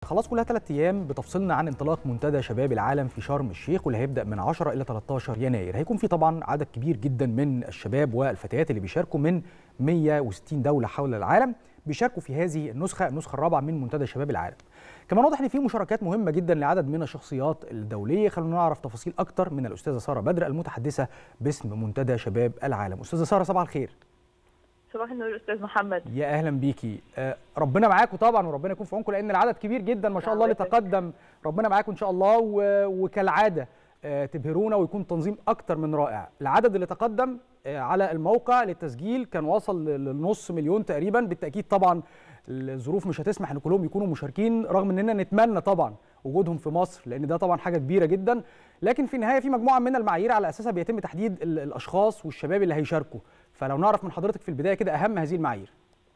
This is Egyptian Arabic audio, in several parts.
خلاص كلها ثلاث ايام بتفصلنا عن انطلاق منتدى شباب العالم في شرم الشيخ واللي هيبدا من 10 الى 13 يناير هيكون في طبعا عدد كبير جدا من الشباب والفتيات اللي بيشاركوا من 160 دوله حول العالم بيشاركوا في هذه النسخه النسخه الرابعه من منتدى شباب العالم كمان واضح ان في مشاركات مهمه جدا لعدد من الشخصيات الدوليه خلونا نعرف تفاصيل اكتر من الاستاذه ساره بدر المتحدثه باسم منتدى شباب العالم استاذه ساره صباح الخير صباح النور استاذ محمد يا اهلا بيكي آه ربنا معاكم طبعا وربنا يكون في عونكم لان العدد كبير جدا ما شاء الله اللي تقدم ربنا معاكم ان شاء الله و... وكالعاده آه تبهرونا ويكون تنظيم اكتر من رائع العدد اللي تقدم آه على الموقع للتسجيل كان وصل للنص مليون تقريبا بالتاكيد طبعا الظروف مش هتسمح ان كلهم يكونوا مشاركين رغم اننا نتمنى طبعا وجودهم في مصر لان ده طبعا حاجه كبيره جدا لكن في النهايه في مجموعه من المعايير على اساسها بيتم تحديد الاشخاص والشباب اللي هيشاركوا فلو نعرف من حضرتك في البدايه كده اهم هذه المعايير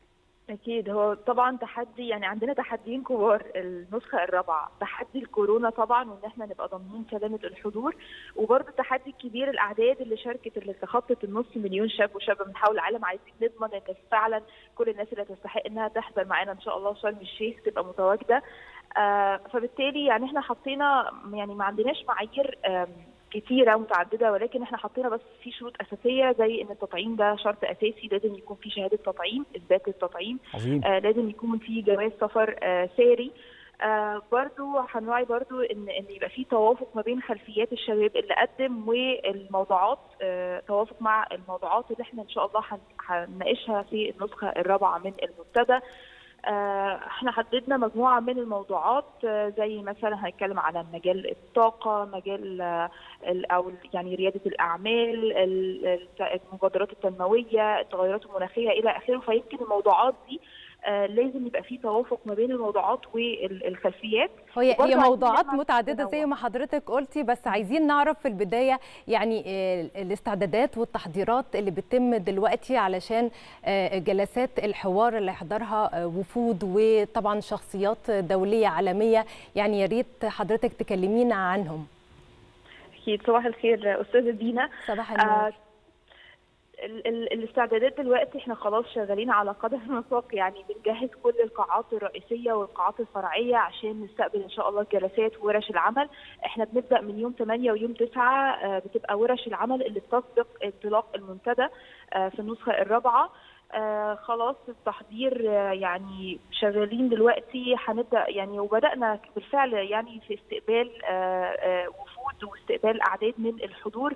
اكيد هو طبعا تحدي يعني عندنا تحديين كبار النسخه الرابعه تحدي الكورونا طبعا وان احنا نبقى ضامنين سلامه الحضور وبرده تحدي كبير الاعداد اللي شاركت اللي تخطت النص مليون شاب وشابه من حول العالم عايزين نضمن ان فعلا كل الناس اللي تستحق انها تحضر معانا ان شاء الله شرم الشيخ تبقى متواجده آه فبالتالي يعني احنا حطينا يعني ما عندناش معايير آه كتيره متعدده ولكن احنا حطينا بس في شروط اساسيه زي ان التطعيم ده شرط اساسي لازم يكون في شهاده تطعيم اثبات التطعيم عظيم. آه لازم يكون في جواز سفر آه ساري آه برضو هنراعي برضو ان ان يبقى في توافق ما بين خلفيات الشباب اللي قدم والموضوعات آه توافق مع الموضوعات اللي احنا ان شاء الله هنناقشها في النسخه الرابعه من المنتدى احنا حددنا مجموعه من الموضوعات زي مثلا هنتكلم على مجال الطاقه مجال او يعني رياده الاعمال المبادرات التنمويه التغيرات المناخيه الى اخره فيمكن الموضوعات دي لازم يبقى في توافق ما بين الموضوعات والخلفيات هي هي موضوعات متعدده زي ما حضرتك قلتي بس عايزين نعرف في البدايه يعني الاستعدادات والتحضيرات اللي بتتم دلوقتي علشان جلسات الحوار اللي يحضرها وفود وطبعا شخصيات دوليه عالميه يعني يا ريت حضرتك تكلمينا عنهم اكيد صباح الخير استاذه دينا صباح النور آه الاستعدادات دلوقتي احنا خلاص شغالين على قدم وساق يعني بنجهز كل القاعات الرئيسيه والقاعات الفرعيه عشان نستقبل ان شاء الله الجلسات وورش العمل احنا بنبدا من يوم 8 ويوم 9 بتبقى ورش العمل اللي بتسبق انطلاق المنتدى في النسخه الرابعه آه خلاص التحضير آه يعني شغالين دلوقتي هنبدا يعني وبدانا بالفعل يعني في استقبال آه آه وفود واستقبال اعداد من الحضور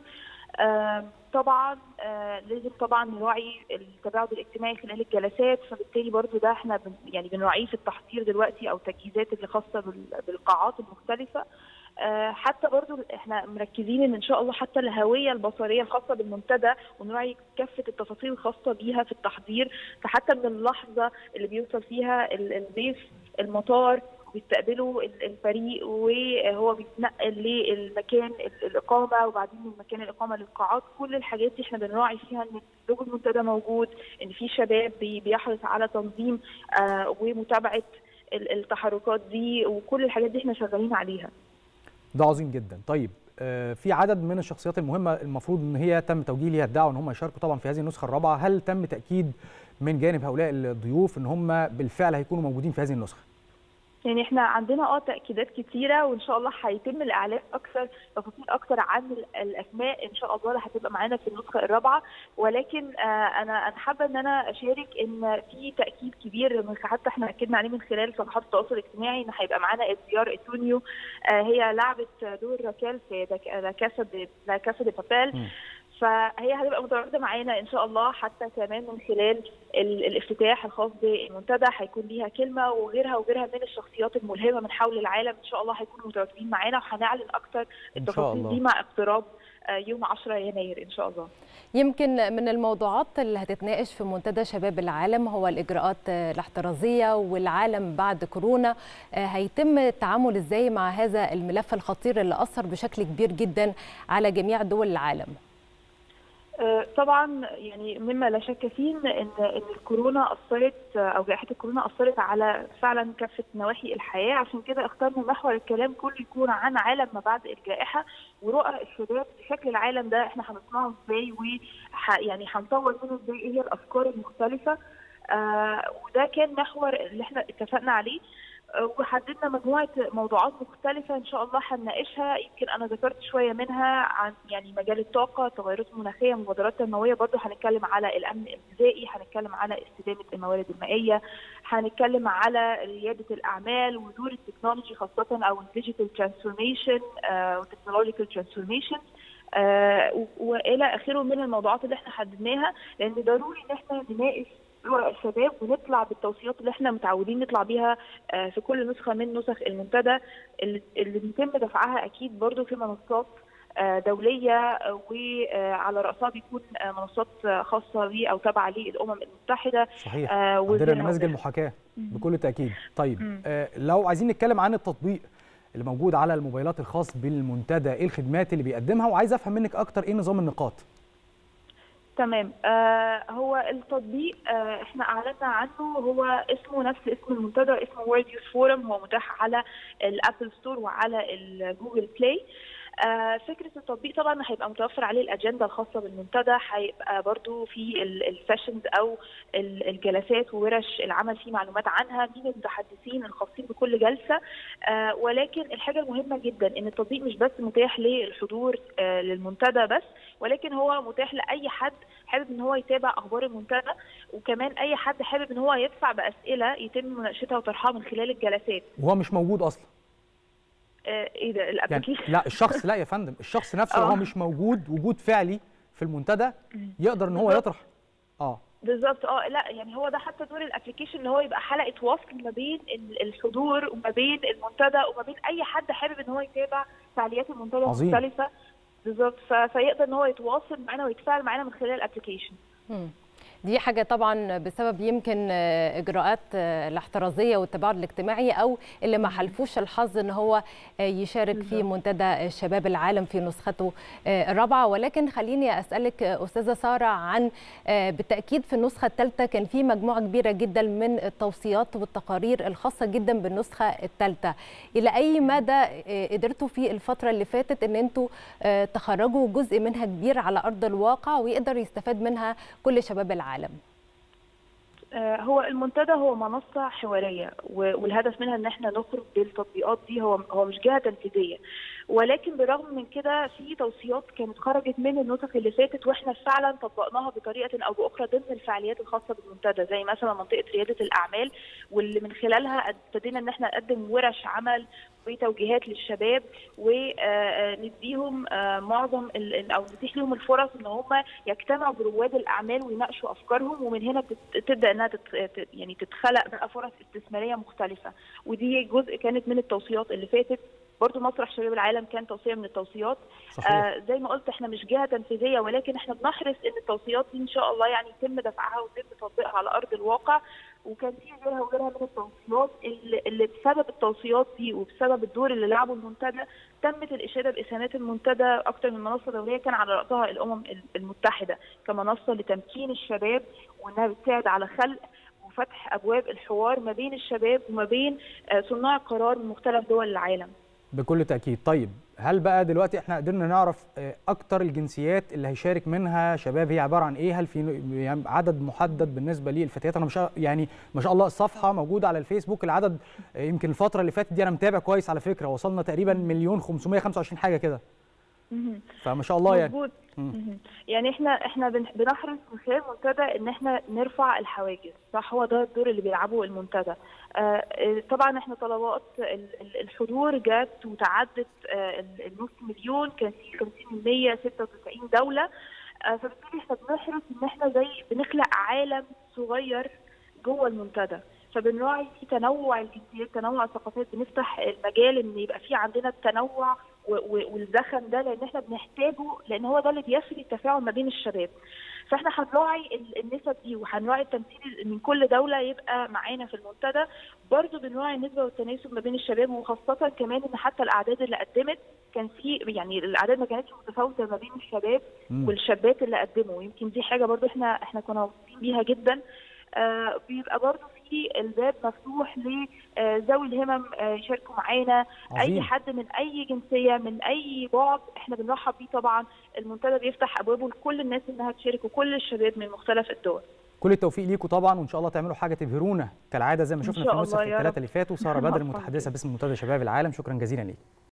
آه طبعا آه لازم طبعا نراعي التباعد الاجتماعي خلال الجلسات فبالتالي برضو ده احنا بن يعني بنراعيه في التحضير دلوقتي او التجهيزات اللي خاصه بالقاعات المختلفه آه حتى برضو احنا مركزين ان ان شاء الله حتى الهويه البصريه الخاصه بالمنتدى ونراعي كافه التفاصيل الخاصه بيها في التحضير فحتى من اللحظه اللي بيوصل فيها الضيف المطار بيستقبلوا الفريق وهو بيتنقل للمكان الاقامه وبعدين من مكان الاقامه للقاعات كل الحاجات دي احنا بنراعي فيها ان لوجو المنتدى موجود ان في شباب بيحرص على تنظيم آه ومتابعه التحركات دي وكل الحاجات دي احنا شغالين عليها ده عظيم جدا طيب آه في عدد من الشخصيات المهمه المفروض ان هي تم توجيه ليها الدعوه ان هم يشاركوا طبعا في هذه النسخه الرابعه هل تم تاكيد من جانب هؤلاء الضيوف ان هم بالفعل هيكونوا موجودين في هذه النسخه يعني احنا عندنا اه تاكيدات كتيره وان شاء الله هيتم الاعلان اكثر تفاصيل اكثر عن الاسماء ان شاء الله اللي هتبقى معانا في النسخه الرابعه ولكن آه انا انا حابه ان انا اشارك ان في تاكيد كبير من حتى احنا اكدنا عليه من خلال صفحات التواصل الاجتماعي ان هيبقى معانا ازيار اتونيو آه هي لعبه دور راكال في لا كاسا لا كاسا دي بابيل فهي هتبقى متواجده معانا ان شاء الله حتى كمان من خلال الافتتاح الخاص بالمنتدى هيكون ليها كلمه وغيرها وغيرها من الشخصيات الملهمه من حول العالم ان شاء الله هيكونوا متواجدين معانا وهنعلن اكثر التفاصيل دي مع اقتراب يوم 10 يناير ان شاء الله. يمكن من الموضوعات اللي هتتناقش في منتدى شباب العالم هو الاجراءات الاحترازيه والعالم بعد كورونا هيتم التعامل ازاي مع هذا الملف الخطير اللي اثر بشكل كبير جدا على جميع دول العالم. طبعا يعني مما لا شك فيه ان ان الكورونا اثرت او جائحه الكورونا اثرت على فعلا كافه نواحي الحياه عشان كده اخترنا محور الكلام كله يكون عن عالم ما بعد الجائحه ورؤى الشباب بشكل العالم ده احنا هنصنعه ازاي و يعني هنطور منه ازاي ايه هي الافكار المختلفه آه وده كان محور اللي احنا اتفقنا عليه وحددنا مجموعه موضوعات مختلفه ان شاء الله هنناقشها يمكن انا ذكرت شويه منها عن يعني مجال الطاقه التغيرات المناخيه المبادرات التنمويه برضه هنتكلم على الامن الغذائي هنتكلم على استدامه الموارد المائيه هنتكلم على رياده الاعمال ودور التكنولوجي خاصه او الديجيتال ترانسفورميشن والتكنولوجيكال ترانسفورميشن آه والى اخره من الموضوعات اللي احنا حددناها لان ضروري ان احنا نناقش ورق الشباب ونطلع بالتوصيات اللي احنا متعودين نطلع بيها آه في كل نسخه من نسخ المنتدى اللي, اللي بيتم دفعها اكيد برضو في منصات آه دوليه وعلى راسها بيكون منصات خاصه ليه او تابعه للامم المتحده صحيح عندنا نماذج المحاكاه بكل تاكيد طيب لو عايزين نتكلم عن التطبيق اللي موجود على الموبايلات الخاص بالمنتدى ايه الخدمات اللي بيقدمها وعايز افهم منك اكتر ايه نظام النقاط تمام آه هو التطبيق آه احنا اعلنا عنه هو اسمه نفس اسم المنتدى اسمه وورد يوث فورم هو متاح على الابل ستور وعلى الجوجل بلاي آه فكره التطبيق طبعا هيبقى متوفر عليه الاجنده الخاصه بالمنتدى هيبقى برضو في السيشنز او الجلسات وورش العمل فيه معلومات عنها مين المتحدثين الخاصين بكل جلسه آه ولكن الحاجه المهمه جدا ان التطبيق مش بس متاح للحضور آه للمنتدى بس ولكن هو متاح لاي حد حابب ان هو يتابع اخبار المنتدى وكمان اي حد حابب ان هو يدفع باسئله يتم مناقشتها وطرحها من خلال الجلسات وهو مش موجود اصلا ايه ده الابلكيشن يعني لا الشخص لا يا فندم الشخص نفسه هو مش موجود وجود فعلي في المنتدى يقدر ان هو يطرح اه بالظبط اه لا يعني هو ده حتى دور الابلكيشن ان هو يبقى حلقه وصل ما بين الحضور وما بين المنتدى وما بين اي حد حابب ان هو يتابع فعاليات المنتدى المختلفه بالظبط فيقدر ان هو يتواصل معانا ويتفاعل معانا من خلال الابلكيشن دي حاجة طبعا بسبب يمكن إجراءات الاحترازية والتباعد الاجتماعي أو اللي ما حلفوش الحظ إن هو يشارك في منتدى شباب العالم في نسخته الرابعة ولكن خليني أسألك أستاذة سارة عن بالتأكيد في النسخة الثالثة كان في مجموعة كبيرة جدا من التوصيات والتقارير الخاصة جدا بالنسخة الثالثة إلى أي مدى قدرتوا في الفترة اللي فاتت إن أنتوا تخرجوا جزء منها كبير على أرض الواقع ويقدر يستفاد منها كل شباب العالم العالم هو المنتدى هو منصة حوارية والهدف منها ان احنا نخرج بالتطبيقات دي هو هو مش جهة تنفيذية ولكن بالرغم من كده في توصيات كانت خرجت من النسخ اللي فاتت واحنا فعلا طبقناها بطريقه او باخرى ضمن الفعاليات الخاصه بالمنتدى زي مثلا منطقه رياده الاعمال واللي من خلالها ابتدينا ان احنا نقدم ورش عمل وتوجيهات للشباب ونديهم معظم او نتيح لهم الفرص ان هم يجتمعوا برواد الاعمال ويناقشوا افكارهم ومن هنا تبدا انها تت يعني تتخلق بقى فرص استثماريه مختلفه ودي جزء كانت من التوصيات اللي فاتت برضو مسرح شباب العالم كان توصيه من التوصيات صحيح. آه زي ما قلت احنا مش جهه تنفيذيه ولكن احنا بنحرص ان التوصيات دي ان شاء الله يعني يتم دفعها ويتم تطبيقها على ارض الواقع وكان في غيرها وغيرها من التوصيات اللي, اللي بسبب التوصيات دي وبسبب الدور اللي لعبه المنتدى تمت الاشاده باسهامات المنتدى اكثر من منصه دوليه كان على راسها الامم المتحده كمنصه لتمكين الشباب وانها بتساعد على خلق وفتح ابواب الحوار ما بين الشباب وما بين صناع القرار من مختلف دول العالم. بكل تاكيد طيب هل بقى دلوقتي احنا قدرنا نعرف اكتر الجنسيات اللي هيشارك منها شباب هي عباره عن ايه هل في عدد محدد بالنسبه للفتيات انا مش يعني ما شاء الله الصفحه موجوده على الفيسبوك العدد يمكن الفتره اللي فاتت دي انا متابع كويس على فكره وصلنا تقريبا مليون 525 حاجه كده فما شاء الله يعني مظبوط يعني احنا احنا بنحرص من خلال المنتدى ان احنا نرفع الحواجز صح هو ده الدور اللي بيلعبه المنتدى آه طبعا احنا طلبات الحضور جت وتعدت آه النص مليون كان في 50 196 دوله آه فبالتالي احنا بنحرص ان احنا زي بنخلق عالم صغير جوه المنتدى فبنراعي في تنوع الجنسيات تنوع الثقافات بنفتح المجال ان يبقى في عندنا التنوع والزخم ده لان احنا بنحتاجه لان هو ده اللي بيسري التفاعل ما بين الشباب فاحنا هنراعي النسب دي وهنراعي التمثيل من كل دوله يبقى معانا في المنتدى برضه بنراعي النسبه والتناسب ما بين الشباب وخاصه كمان ان حتى الاعداد اللي قدمت كان في يعني الاعداد ما كانتش متفاوته ما بين الشباب م. والشابات اللي قدموا يمكن دي حاجه برضه احنا احنا كنا مبسوطين بيها جدا آه بيبقى برضه في الباب مفتوح لذوي الهمم آه يشاركوا معانا اي حد من اي جنسيه من اي بعد احنا بنرحب بيه طبعا المنتدى بيفتح ابوابه لكل الناس انها تشارك وكل الشباب من مختلف الدول كل التوفيق ليكم طبعا وان شاء الله تعملوا حاجه تبهرونا كالعاده زي ما إن شفنا شاء في النسخ الله يا الثلاثه رب. اللي فاتوا ساره بدر الله المتحدثه يخليك. باسم منتدى شباب العالم شكرا جزيلا ليك